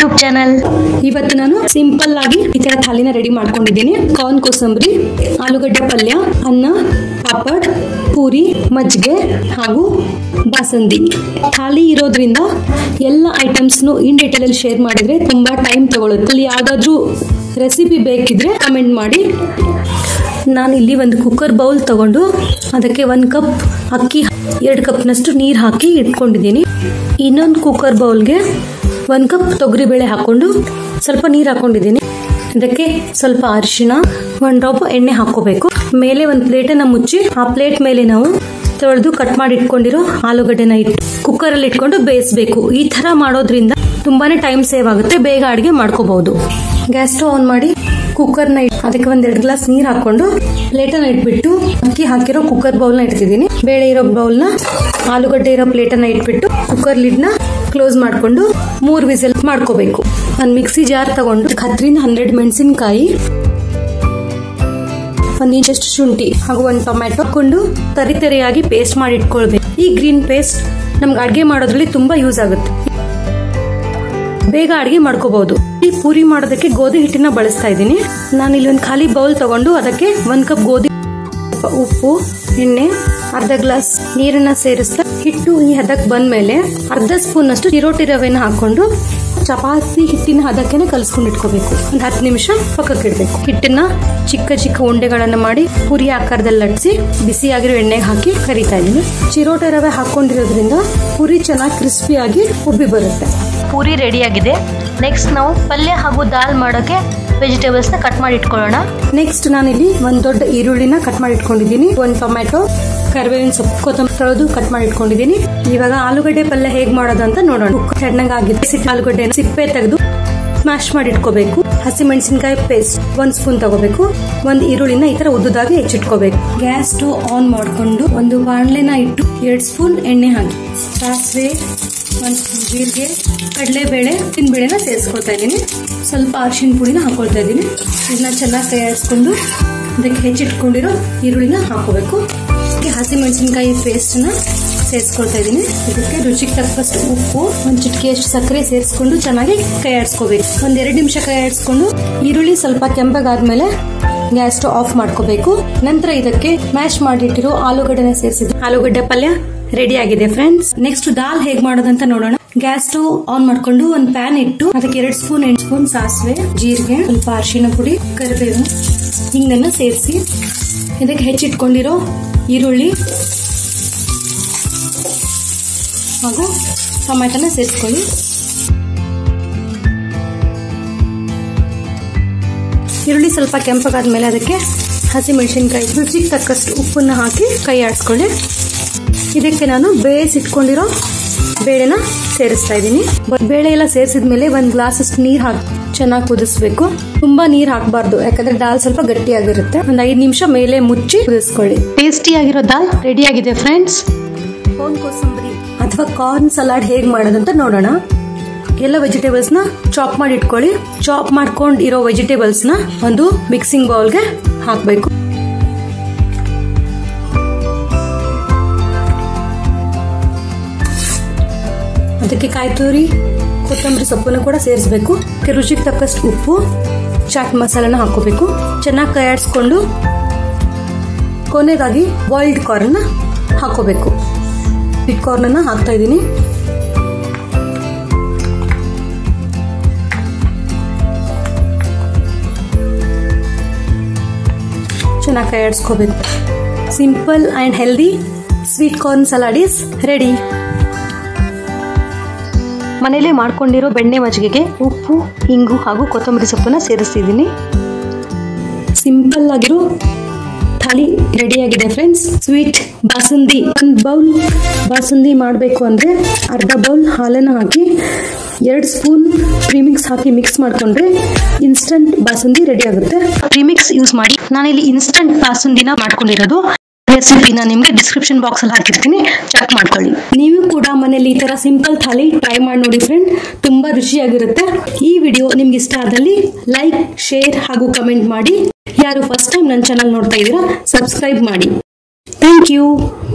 YouTube channel ಇವತ್ತು ನಾನು simple ಆಗಿ ಈ ತರ ಥಾಲಿನ ರೆಡಿ ಮಾಡ್ಕೊಂಡಿದ್ದೀನಿ ಕಾರ್ನ್ ಕೋಸಂಬರಿ ಆಲೂಗಡ್ಡೆ ಪಲ್ಯ ಅನ್ನ ಪಾಪಡ್ ಪೂರಿ ಮಜ್ಜಿಗೆ ಹಾಗೂ ಬಾಸಂದಿ ಥಾಲಿ ಇರೋದ್ರಿಂದ ಎಲ್ಲ ಐಟಮ್ಸ್ನು ಇನ್ ಡೀಟೇಲ್ ಅಲ್ಲಿ ಶೇರ್ ಮಾಡಿದ್ರೆ ತುಂಬಾ ಟೈಮ್ ತಗೊಳುತ್ತೆ ಅಲ್ಲಿ ಯಾವ್ದಾದ್ರು ರೆಸಿಪಿ ಬೇಕಿದ್ರೆ ಕಮೆಂಟ್ ಮಾಡಿ ನಾನು ಇಲ್ಲಿ ಒಂದು ಕುಕ್ಕರ್ ಬೌಲ್ ತಗೊಂಡು ಅದಕ್ಕೆ ಒಂದು ಕಪ್ ಅಕ್ಕಿ ಎರಡು ಕಪ್ನಷ್ಟು ನೀರು ಹಾಕಿ ಇಟ್ಕೊಂಡಿದ್ದೀನಿ ಇನ್ನೊಂದು ಕುಕ್ಕರ್ ಬೌಲ್ಗೆ ಒಂದು ಕಪ್ ತೊಗರಿಬೇಳೆ ಹಾಕೊಂಡು ಸ್ವಲ್ಪ ನೀರು ಹಾಕೊಂಡಿದ್ದೀನಿ ಅದಕ್ಕೆ ಸ್ವಲ್ಪ ಅರಿಶಿಣ ಒಂದು ಡ್ರಾಪ್ ಎಣ್ಣೆ ಹಾಕೋಬೇಕು ಮೇಲೆ ಒಂದು ಪ್ಲೇಟನ್ನು ಮುಚ್ಚಿ ಆ ಪ್ಲೇಟ್ ಮೇಲೆ ನಾವು ತೊಳೆದು ಕಟ್ ಮಾಡಿ ಇಟ್ಕೊಂಡಿರೋ ಆಲೂಗಡ್ಡೆನ ಇಟ್ಟು ಕುಕ್ಕರಲ್ಲಿ ಇಟ್ಕೊಂಡು ಬೇಯಿಸಬೇಕು ಈ ತರ ಮಾಡೋದ್ರಿಂದ ತುಂಬಾನೇ ಟೈಮ್ ಸೇವ್ ಆಗುತ್ತೆ ಬೇಗ ಅಡುಗೆ ಮಾಡ್ಕೋಬಹುದು ಗ್ಯಾಸ್ ಸ್ಟವ್ ಆನ್ ಮಾಡಿ ಕುಕ್ಕರ್ನ ಇಟ್ ಅದಕ್ಕೆ ಒಂದ್ ಎರಡು ಗ್ಲಾಸ್ ನೀರ್ ಹಾಕೊಂಡು ಪ್ಲೇಟನ್ನ ಇಟ್ಬಿಟ್ಟು ಅಕ್ಕಿ ಹಾಕಿರೋ ಕುಕ್ಕರ್ ಬೌಲ್ನ ಇಡ್ತಿದ್ದೀನಿ ಬೇಳೆ ಇರೋ ಬೌಲ್ನ ಆಲೂಗಡ್ಡೆ ಇರೋ ಪ್ಲೇಟನ್ನ ಇಟ್ಬಿಟ್ಟು ಕುಕ್ಕರ್ ಲಿಡ್ನ ಕ್ಲೋಸ್ ಮಾಡ್ಕೊಂಡು ಮೂರ್ ವಿಸಲ್ ಮಾಡ್ಕೋಬೇಕು ಒಂದ್ ಮಿಕ್ಸಿ ಜಾರ್ ತಗೊಂಡು ಹತ್ತರಿಂದ ಹನ್ನೆರಡು ಮೆಣಸಿನಕಾಯಿ ಒಂದ್ ಇಂಚಷ್ಟು ಶುಂಠಿ ಹಾಗೂ ಒಂದು ಟೊಮ್ಯಾಟೊ ಹಾಕೊಂಡು ತರಿ ತರಿಯಾಗಿ ಪೇಸ್ಟ್ ಮಾಡಿ ಇಟ್ಕೊಳ್ಬೇಕು ಈ ಗ್ರೀನ್ ಪೇಸ್ಟ್ ನಮ್ಗೆ ಅಡ್ಗೆ ಮಾಡೋದ್ರಲ್ಲಿ ತುಂಬಾ ಯೂಸ್ ಆಗುತ್ತೆ ಬೇಗ ಅಡಿಗೆ ಮಾಡ್ಕೋಬಹುದು ಈ ಪೂರಿ ಮಾಡೋದಕ್ಕೆ ಗೋಧಿ ಹಿಟ್ಟನ್ನ ಬಳಸ್ತಾ ಇದ್ದೀನಿ ನಾನು ಇಲ್ಲಿ ಒಂದು ಖಾಲಿ ಬೌಲ್ ತಗೊಂಡು ಅದಕ್ಕೆ ಒಂದ್ ಕಪ್ ಗೋಧಿ ಉಪ್ಪು ಎಣ್ಣೆ ಅರ್ಧ ಗ್ಲಾಸ್ ನೀರನ್ನ ಸೇರಿಸ್ತಾ ಹಿಟ್ಟು ಈ ಹದಕ್ಕೆ ಬಂದ್ಮೇಲೆ ಅರ್ಧ ಸ್ಪೂನ್ ಅಷ್ಟು ಚಿರೋಟಿ ರವೆನ ಹಾಕೊಂಡು ಚಪಾತಿ ಹಿಟ್ಟಿನ ಹದಕ್ಕೆನೆ ಕಲ್ಸ್ಕೊಂಡು ಇಟ್ಕೋಬೇಕು ಒಂದು ಹತ್ತು ನಿಮಿಷ ಪಕ್ಕಕ್ಕೆ ಇಡಬೇಕು ಹಿಟ್ಟನ್ನ ಚಿಕ್ಕ ಚಿಕ್ಕ ಉಂಡೆಗಳನ್ನ ಮಾಡಿ ಪುರಿ ಆಕಾರದಲ್ಲಿ ಲಟ್ಸಿ ಬಿಸಿಯಾಗಿರೋ ಎಣ್ಣೆಗೆ ಹಾಕಿ ಕರಿತಾ ಇದ್ದೀನಿ ಚಿರೋಟಿ ರವೆ ಹಾಕೊಂಡಿರೋದ್ರಿಂದ ಪುರಿ ಚೆನ್ನಾಗಿ ಕ್ರಿಸ್ಪಿಯಾಗಿ ಉಬ್ಬಿ ಬರುತ್ತೆ ಪೂರಿ ರೆಡಿಯಾಗಿದೆ ನೆಕ್ಸ್ಟ್ ನಾವು ಪಲ್ಯ ಹಾಗೂ ದಾಲ್ ಮಾಡೋಕೆ ವೆಜಿಟೇಬಲ್ಸ್ನ ಕಟ್ ಮಾಡಿ ಇಟ್ಕೊಳ್ಳೋಣ ನೆಕ್ಸ್ಟ್ ನಾನಿಲ್ಲಿ ಒಂದ್ ದೊಡ್ಡ ಈರುಳ್ಳಿನ ಕಟ್ ಮಾಡಿ ಇಟ್ಕೊಂಡಿದ್ದೀನಿ ಒಂದ್ ಟೊಮ್ಯಾಟೊ ಕರಿಬೇವಿನ ಸೊಪ್ಪು ಕೊತ್ತಂಬರಿ ತೊಳೆದು ಕಟ್ ಮಾಡಿ ಇಟ್ಕೊಂಡಿದ್ದೀನಿ ಇವಾಗ ಆಲೂಗಡ್ಡೆ ಪಲ್ಯ ಹೇಗ್ ಮಾಡೋದು ಅಂತ ನೋಡೋಣ ಚೆನ್ನಾಗಿದೆ ಆಲೂಗಡ್ಡೆ ಸಿಪ್ಪೆ ತೆಗೆದು ಸ್ಮ್ಯಾಶ್ ಮಾಡಿ ಇಟ್ಕೋಬೇಕು ಹಸಿ ಮೆಣಸಿನಕಾಯಿ ಪೇಸ್ಟ್ ಒಂದ್ ಸ್ಪೂನ್ ತಗೋಬೇಕು ಒಂದ್ ಈರುಳ್ಳಿನ ಈ ತರ ಉದ್ದುದಾಗಿ ಹೆಚ್ಚಿಟ್ಕೋಬೇಕು ಗ್ಯಾಸ್ ಸ್ಟವ್ ಆನ್ ಮಾಡ್ಕೊಂಡು ಒಂದು ಬಾಣಲೆನ ಇಟ್ಟು ಎರಡ್ ಸ್ಪೂನ್ ಎಣ್ಣೆ ಹಾಕಿ ಸಾಸಿವೆ ಒಂದ್ ಸ್ಪೂನ್ ಜೀರಿಗೆ ಕಡಲೆಬೇಳೆ ಬೇಳೆನ ಸೇರಿಸ್ಕೊಳ್ತಾ ಇದ್ದೀನಿ ಸ್ವಲ್ಪ ಅರಿಶಿನ ಪುಡಿನ ಹಾಕೊಳ್ತಾ ಇದ್ದೀನಿ ಇದನ್ನ ಚೆನ್ನಾಗಿ ಕೈ ಆಡಿಸ್ಕೊಂಡು ಅದಕ್ಕೆ ಹೆಚ್ಚಿಟ್ಕೊಂಡಿರೋ ಈರುಳ್ಳಿನ ಹಾಕೋಬೇಕು ಅದಕ್ಕೆ ಹಸಿ ಮೆಣಸಿನಕಾಯಿ ಪೇಸ್ಟ್ನ ಸೇರಿಸ್ಕೊಳ್ತಾ ಇದ್ದೀನಿ ಇದಕ್ಕೆ ರುಚಿಗೆ ತಕ್ಕಷ್ಟು ಉಪ್ಪು ಒಂದು ಚಿಟಿಕೆಯಷ್ಟು ಸಕ್ಕರೆ ಸೇರಿಸ್ಕೊಂಡು ಚೆನ್ನಾಗಿ ಕೈ ಆಡಿಸ್ಕೋಬೇಕು ಒಂದ್ ಎರಡು ನಿಮಿಷ ಕೈ ಆಡಿಸ್ಕೊಂಡು ಈರುಳ್ಳಿ ಸ್ವಲ್ಪ ಕೆಂಪಗಾದ್ಮೇಲೆ ಗ್ಯಾಸ್ ಸ್ಟವ್ ಆಫ್ ಮಾಡ್ಕೋಬೇಕು ನಂತರ ಇದಕ್ಕೆ ಮ್ಯಾಶ್ ಮಾಡಿಟ್ಟಿರೋ ಆಲೂಗಡ್ಡೆನ ಸೇರಿಸಿದ್ರು ಆಲೂಗಡ್ಡೆ ಪಲ್ಯ ರೆಡಿ ಆಗಿದೆ ಫ್ರೆಂಡ್ಸ್ ನೆಕ್ಸ್ಟ್ ದಾಲ್ ಹೇಗ್ ಮಾಡೋದಂತ ನೋಡೋಣ ಗ್ಯಾಸ್ ಸ್ಟವ್ ಆನ್ ಮಾಡ್ಕೊಂಡು ಒಂದ್ ಪ್ಯಾನ್ ಇಟ್ಟು ಅದಕ್ಕೆ ಎರಡು ಸ್ಪೂನ್ ಎಂಟು ಸ್ಪೂನ್ ಸಾಸಿವೆ ಜೀರಿಗೆ ಸ್ವಲ್ಪ ಅರಿಶಿನ ಪುಡಿ ಕರಿಬೇವು ಹಿಂಗನ್ನ ಸೇರಿಸಿ ಇದಕ್ಕೆ ಹೆಚ್ಚಿಟ್ಕೊಂಡಿರೋ ಈರುಳ್ಳಿ ಹಾಗೂ ಟೊಮ್ಯಾಟೋನ ಸೇರಿಸ್ಕೊಳ್ಳಿ ಈರುಳ್ಳಿ ಸ್ವಲ್ಪ ಕೆಂಪಗಾದ್ಮೇಲೆ ಅದಕ್ಕೆ ಹಸಿ ಮೆಣಸಿನ್ಕಾಯಿ ರುಚಿಗೆ ತಕ್ಕಷ್ಟು ಉಪ್ಪನ್ನ ಹಾಕಿ ಕೈ ಆಡಿಸ್ಕೊಳ್ಳಿ ಇದಕ್ಕೆ ನಾನು ಬೇಯಿಸಿಟ್ಕೊಂಡಿರೋ ಬೇಳೆನ ಸೇರಿಸ್ತಾ ಇದ್ದೀನಿ ಬೇಳೆ ಎಲ್ಲ ಸೇರಿಸಿದ್ಮೇಲೆ ಒಂದು ಗ್ಲಾಸ್ ಅಷ್ಟು ನೀರು ಹಾಕಿ ಚೆನ್ನಾಗಿ ಕುದಿಸ್ಬೇಕು ತುಂಬಾ ನೀರು ಹಾಕಬಾರ್ದು ಯಾಕಂದ್ರೆ ದಾಲ್ ಸ್ವಲ್ಪ ಗಟ್ಟಿಯಾಗಿರುತ್ತೆ ಒಂದು ಐದು ನಿಮಿಷ ಮೇಲೆ ಮುಚ್ಚಿ ಕುದಿಸ್ಕೊಳ್ಳಿ ಟೇಸ್ಟಿಯಾಗಿರೋ ದಾಲ್ ರೆಡಿ ಆಗಿದೆ ಫ್ರೆಂಡ್ಸ್ ಕಾರ್ನ್ ಕೋಸಂಬರಿ ಅಥವಾ ಕಾರ್ನ್ ಸಲಾಡ್ ಹೇಗ್ ಮಾಡೋದಂತ ನೋಡೋಣ ಎಲ್ಲ ವೆಜಿಟೇಬಲ್ಸ್ ನ ಚಾಪ್ ಮಾಡಿ ಇಟ್ಕೊಳ್ಳಿ ಚಾಪ್ ಮಾಡ್ಕೊಂಡ್ ಇರೋ ವೆಜಿಟೇಬಲ್ಸ್ ನ ಒಂದು ಮಿಕ್ಸಿಂಗ್ ಬೌಲ್ಗೆ ಹಾಕಬೇಕು ಅದಕ್ಕೆ ಕಾಯಿ ತುರಿ ಕೊತ್ತಂಬರಿ ಸೊಪ್ಪನ್ನು ಕೂಡ ಸೇರಿಸಬೇಕು ರುಚಿಗೆ ತಕ್ಕಷ್ಟು ಉಪ್ಪು ಚಾಟ್ ಮಸಾಲನ ಹಾಕೋಬೇಕು ಚೆನ್ನಾಗಿ ಕೈ ಆಡಿಸ್ಕೊಂಡು ಕೊನೆಯದಾಗಿ ಬಾಯ್ಲ್ಡ್ ಕಾರ್ನ್ ಹಾಕೋಬೇಕು ಬಿಟ್ ಕಾರ್ನ್ ಹಾಕ್ತಾ ಇದ್ದೀನಿ ಚೆನ್ನಾಗಿ ಕೈ ಆಡಿಸ್ಕೋಬೇಕು simple and healthy sweet corn salad is ready ಮನೇಲೆ ಮಾಡ್ಕೊಂಡಿರೋ ಬೆಣ್ಣೆ ಮಜ್ಜಿಗೆಗೆ ಉಪ್ಪು ಇಂಗು ಹಾಗೂ ಕೊತ್ತಂಬರಿ ಸೊಪ್ಪನ್ನ ಸೇರಿಸ್ತಿದ್ದೀನಿ ಸಿಂಪಲ್ ಆಗಿರೋ ಥಾಲಿ ರೆಡಿ ಆಗಿದೆ ಫ್ರೆಂಡ್ಸ್ ಸ್ವೀಟ್ ಬಾಸುಂದಿ ಒಂದು ಬೌಲ್ ಬಾಸುಂದಿ ಮಾಡಬೇಕು ಅಂದರೆ ಅರ್ಧ ಬೌಲ್ ಹಾಲನ್ನು ಹಾಕಿ ಎರಡು ಸ್ಪೂನ್ ಪ್ರೀಮಿಕ್ಸ್ ಹಾಕಿ ಮಿಕ್ಸ್ ಮಾಡಿಕೊಂಡ್ರೆ ಇನ್ಸ್ಟಂಟ್ ಬಾಸುಂದಿ ರೆಡಿ ಆಗುತ್ತೆ ಪ್ರೀಮಿಕ್ಸ್ ಯೂಸ್ ಮಾಡಿ ನಾನಿಲ್ಲಿ ಇನ್ಸ್ಟಂಟ್ ಬಾಸುಂದಿನ ಮಾಡ್ಕೊಂಡಿರೋದು ರೆಸಿಪಿನ ನಿಮಗೆ ಡಿಸ್ಕ್ರಿಪ್ಷನ್ ಬಾಕ್ಸ್ ಅಲ್ಲಿ ಹಾಕಿರ್ತೀನಿ ಚೆಕ್ ಮಾಡ್ಕೊಳ್ಳಿ ನೀವು ಕೂಡ ಮನೇಲಿ ಈ ತರ ಸಿಂಪಲ್ ಥಾಲಿ ಟ್ರೈ ಮಾಡಿ ನೋಡಿ ಫ್ರೆಂಡ್ ತುಂಬಾ ರುಚಿಯಾಗಿರುತ್ತೆ ಈ ವಿಡಿಯೋ ನಿಮ್ಗೆ ಇಷ್ಟ ಆದಲ್ಲಿ ಲೈಕ್ ಶೇರ್ ಹಾಗೂ ಕಮೆಂಟ್ ಮಾಡಿ ಯಾರು ಫಸ್ಟ್ ಟೈಮ್ ನನ್ನ ಚಾನಲ್ ನೋಡ್ತಾ ಇದ್ದೀರಾ ಸಬ್ಸ್ಕ್ರೈಬ್ ಮಾಡಿ ಥ್ಯಾಂಕ್ ಯು